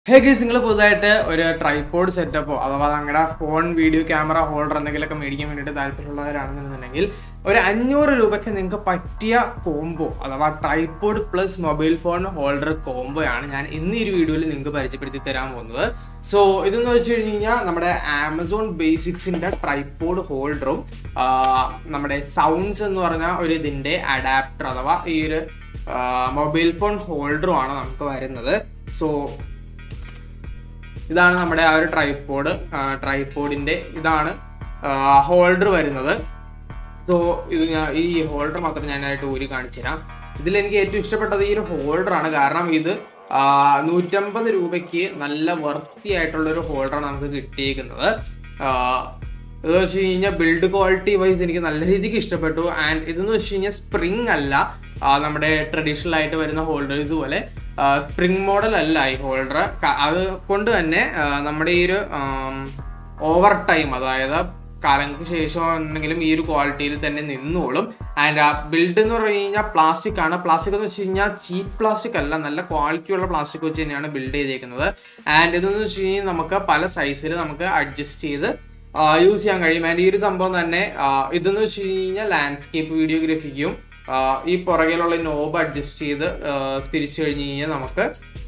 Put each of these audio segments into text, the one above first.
hey guys നിങ്ങൾ പുതുതായിട്ട് ഒരു ട്രൈപോഡ് സെറ്റപ്പോ അഥവാ നിങ്ങളുടെ ഫോൺ വീഡിയോ ക്യാമറ ഹോൾഡർ എന്തെങ്കിലുമൊക്കെ മേടിക്കാൻ വേണ്ടിയിട്ട് താല്പര്യമുള്ളവരാണെന്നുണ്ടെങ്കിൽ ഒരു അഞ്ഞൂറ് രൂപയ്ക്ക് നിങ്ങൾക്ക് പറ്റിയ കോംബോ അഥവാ tripod plus mobile phone holder combo ആണ് ഞാൻ ഇന്ന് ഈ ഒരു വീഡിയോയിൽ നിങ്ങൾക്ക് പരിചയപ്പെടുത്തി തരാൻ പോകുന്നത് സോ ഇതെന്ന് വെച്ച് കഴിഞ്ഞ് കഴിഞ്ഞാൽ നമ്മുടെ ആമസോൺ ബേസിക്സിന്റെ ട്രൈപോഡ് ഹോൾഡറും നമ്മുടെ സൗണ്ട്സ് എന്ന് പറഞ്ഞ ഒരു ഇതിന്റെ അഡാപ്റ്റർ അഥവാ ഈ ഒരു മൊബൈൽ ഫോൺ ഹോൾഡറും ആണ് നമുക്ക് വരുന്നത് സോ ഇതാണ് നമ്മുടെ ആ ഒരു ട്രൈപോഡ് ട്രൈപോഡിന്റെ ഇതാണ് ഹോൾഡർ വരുന്നത് സോ ഇത് ഞാൻ ഈ ഹോൾഡർ മാത്രം ഞാനായിട്ട് ഊരി കാണിച്ചു തരാം ഇതിൽ എനിക്ക് ഏറ്റവും ഇഷ്ടപ്പെട്ടത് ഈ ഒരു ഹോൾഡർ ആണ് കാരണം ഇത് ആ, നൂറ്റമ്പത് രൂപയ്ക്ക് നല്ല വർത്തി ആയിട്ടുള്ള ഒരു ഹോൾഡറാണ് നമുക്ക് കിട്ടിയേക്കുന്നത് ആ, ഇത് വെച്ച് കഴിഞ്ഞാൽ ബിൽഡ് ക്വാളിറ്റി വൈസ് എനിക്ക് നല്ല രീതിക്ക് ഇഷ്ടപ്പെട്ടു ആൻഡ് ഇതെന്ന് വെച്ച് കഴിഞ്ഞാൽ സ്പ്രിങ് അല്ല ആ, നമ്മുടെ ട്രഡീഷണൽ ആയിട്ട് വരുന്ന ഹോൾഡർ ഇതുപോലെ സ്പ്രിങ് മോഡൽ അല്ല ഈ ഹോൾഡർ അത് കൊണ്ട് തന്നെ ആ, നമ്മുടെ ഈ ഒരു ഓവർ ടൈം അതായത് കാലങ്ങൾക്ക് ശേഷം എന്തെങ്കിലും ഈ ഒരു ക്വാളിറ്റിയിൽ തന്നെ നിന്നോളും ആൻഡ് ആ ബിൽഡ് എന്ന് പറഞ്ഞു കഴിഞ്ഞാൽ പ്ലാസ്റ്റിക് ആണ് പ്ലാസ്റ്റിക് എന്ന് വെച്ച് കഴിഞ്ഞാൽ ചീപ്പ് പ്ലാസ്റ്റിക് അല്ല നല്ല ക്വാളിറ്റി ഉള്ള പ്ലാസ്റ്റിക് വെച്ച് തന്നെയാണ് ബിൽഡ് ചെയ്തേക്കുന്നത് ആൻഡ് ഇതെന്ന് വെച്ച് കഴിഞ്ഞാൽ നമുക്ക് പല സൈസിൽ നമുക്ക് അഡ്ജസ്റ്റ് ചെയ്ത് യൂസ് ചെയ്യാൻ കഴിയും ആൻഡ് ഈ ഒരു സംഭവം തന്നെ ആ, ഇതെന്ന് വെച്ച് കഴിഞ്ഞാൽ ലാൻഡ്സ്കേപ്പ് വീഡിയോഗ്രാഫിക്കും ഈ പുറകിലുള്ള നോബ് അഡ്ജസ്റ്റ് ചെയ്ത് ആ, തിരിച്ചു കഴിഞ്ഞ് കഴിഞ്ഞാൽ നമുക്ക്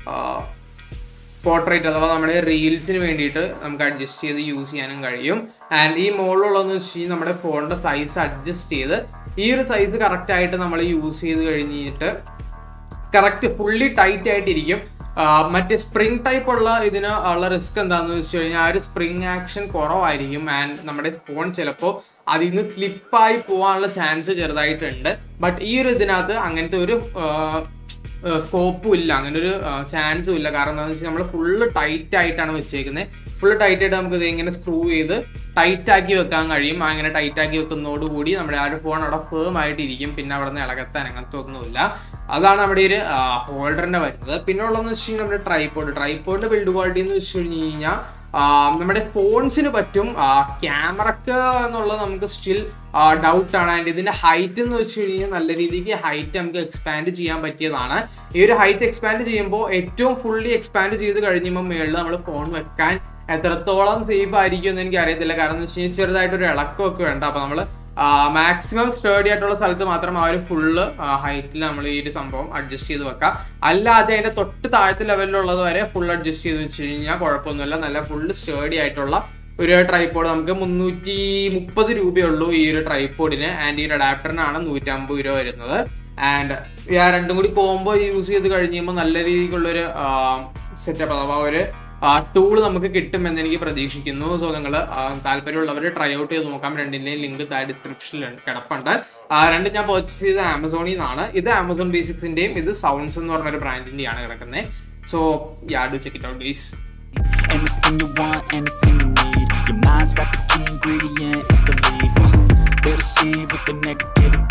പോർട്രേറ്റ് അഥവാ നമ്മുടെ റീൽസിന് വേണ്ടിയിട്ട് നമുക്ക് അഡ്ജസ്റ്റ് ചെയ്ത് യൂസ് ചെയ്യാനും കഴിയും ആൻഡ് ഈ മുകളിലുള്ളതെന്ന് വെച്ച് കഴിഞ്ഞാൽ നമ്മുടെ ഫോണിന്റെ സൈസ് അഡ്ജസ്റ്റ് ചെയ്ത് ഈ ഒരു സൈസ് കറക്റ്റ് ആയിട്ട് നമ്മൾ യൂസ് ചെയ്ത് കഴിഞ്ഞിട്ട് കറക്റ്റ് ഫുള്ളി ടൈറ്റ് ആയിട്ടിരിക്കും ആ, മറ്റേ സ്പ്രിങ് ടൈപ്പ് ഉള്ള ഇതിന് ഉള്ള റിസ്ക് എന്താണെന്ന് വെച്ച് കഴിഞ്ഞാൽ ആ ഒരു സ്പ്രിങ് ആക്ഷൻ കുറവായിരിക്കും ആൻഡ് നമ്മുടെ ഫോൺ ചിലപ്പോൾ അതിൽ നിന്ന് സ്ലിപ്പായി പോകാനുള്ള ചാൻസ് ചെറുതായിട്ടുണ്ട് ബട്ട് ഈ ഒരു ഇതിനകത്ത് അങ്ങനത്തെ ഒരു സ്കോപ്പും ഇല്ല അങ്ങനെ ഒരു ചാൻസും ഇല്ല കാരണം എന്താണെന്ന് വെച്ചാൽ നമ്മൾ ഫുള്ള് ടൈറ്റ് ആയിട്ടാണ് വെച്ചേക്കുന്നത് ഫുള്ള് ടൈറ്റ് ആയിട്ട് നമുക്ക് ഇത് ഇങ്ങനെ സ്ക്രൂ ചെയ്ത് ടൈറ്റ് ആക്കി വെക്കാൻ കഴിയും അങ്ങനെ ടൈറ്റ് ആക്കി വെക്കുന്നതോടുകൂടി നമ്മുടെ ആ ഒരു ഫോൺ അവിടെ ഫേം ആയിട്ടിരിക്കും പിന്നെ അവിടെ നിന്ന് ഇളകത്താൻ അങ്ങനത്തെ ഒന്നുമില്ല അതാണ് നമ്മുടെ ഒരു ഹോൾഡറിന്റെ വരുന്നത് പിന്നെ ഉള്ളതെന്ന് വെച്ച് കഴിഞ്ഞാൽ നമ്മുടെ ട്രൈപോഡ് ട്രൈപോഡിന്റെ ബിൽഡ് ക്വാളിറ്റി എന്ന് വെച്ച് കഴിഞ്ഞ് കഴിഞ്ഞാൽ ആ, നമ്മുടെ ഫോൺസിന് പറ്റും ക്യാമറക്ക് എന്നുള്ളത് നമുക്ക് സ്റ്റിൽ ഡൗട്ട് ആണ് ആൻഡ് ഇതിന്റെ ഹൈറ്റ് എന്ന് വെച്ച് കഴിഞ്ഞാൽ നല്ല രീതിക്ക് ഹൈറ്റ് നമുക്ക് എക്സ്പാൻഡ് ചെയ്യാൻ പറ്റിയതാണ് ഈ ഒരു ഹൈറ്റ് എക്സ്പാൻഡ് ചെയ്യുമ്പോൾ ഏറ്റവും ഫുള്ളി എക്സ്പാൻഡ് ചെയ്ത് കഴിഞ്ഞുമ്പോൾ മേളിൽ നമ്മൾ ഫോൺ വെക്കാൻ എത്രത്തോളം സേഫ് ആയിരിക്കും എന്ന് എനിക്ക് അറിയത്തില്ല കാരണം എന്ന് വെച്ച് കഴിഞ്ഞാൽ ചെറുതായിട്ടൊരു ഇളക്കമൊക്കെ വേണ്ട അപ്പൊ നമ്മൾ മാക്സിമം സ്റ്റേഡി ആയിട്ടുള്ള സ്ഥലത്ത് മാത്രം ആ ഒരു ഫുള്ള് ഹൈറ്റിൽ നമ്മൾ ഈ ഒരു സംഭവം അഡ്ജസ്റ്റ് ചെയ്ത് വെക്കാം അല്ലാതെ അതിന്റെ തൊട്ട് താഴത്തെ ലെവലിലുള്ളത് വരെ ഫുൾ അഡ്ജസ്റ്റ് ചെയ്ത് വെച്ച് കഴിഞ്ഞാൽ കുഴപ്പമൊന്നുമില്ല നല്ല ഫുള്ള് സ്റ്റേഡി ആയിട്ടുള്ള ഒരു ട്രൈപോഡ് നമുക്ക് മുന്നൂറ്റി മുപ്പത് രൂപയുള്ളൂ ഈ ഒരു ട്രൈപോഡിന് ആൻഡ് ഈ ഒരു അഡാപ്റ്ററിനാണ് നൂറ്റമ്പത് രൂപ വരുന്നത് ആൻഡ് ആ രണ്ടും കൂടി കോംബോ യൂസ് ചെയ്ത് കഴിഞ്ഞ് കഴിയുമ്പോൾ നല്ല രീതിക്കുള്ളൊരു സെറ്റപ്പ് അഥവാ ഒരു ടൂൾ നമുക്ക് കിട്ടുമെന്ന് എനിക്ക് പ്രതീക്ഷിക്കുന്നു സോ നിങ്ങൾ താല്പര്യമുള്ളവർ ട്രൈ ഔട്ട് ചെയ്ത് നോക്കാം രണ്ടിന്റെയും ലിങ്ക് താഴെ ഡിസ്ക്രിപ്ഷനിൽ കിടപ്പുണ്ട് ആ, രണ്ടും ഞാൻ പർച്ചേസ് ചെയ്ത ആമസോണിൽ നിന്നാണ് ഇത് ആമസോൺ ബേസിക്സിന്റെയും ഇത് സൗണ്ട്സ് എന്ന് പറഞ്ഞ ഒരു ബ്രാൻഡിന്റെയാണ് കിടക്കുന്നത് so ya do check it out guys Anything you want, anything you need Your mind's got the key ingredient, it's belief uh, They're deceived with the negativity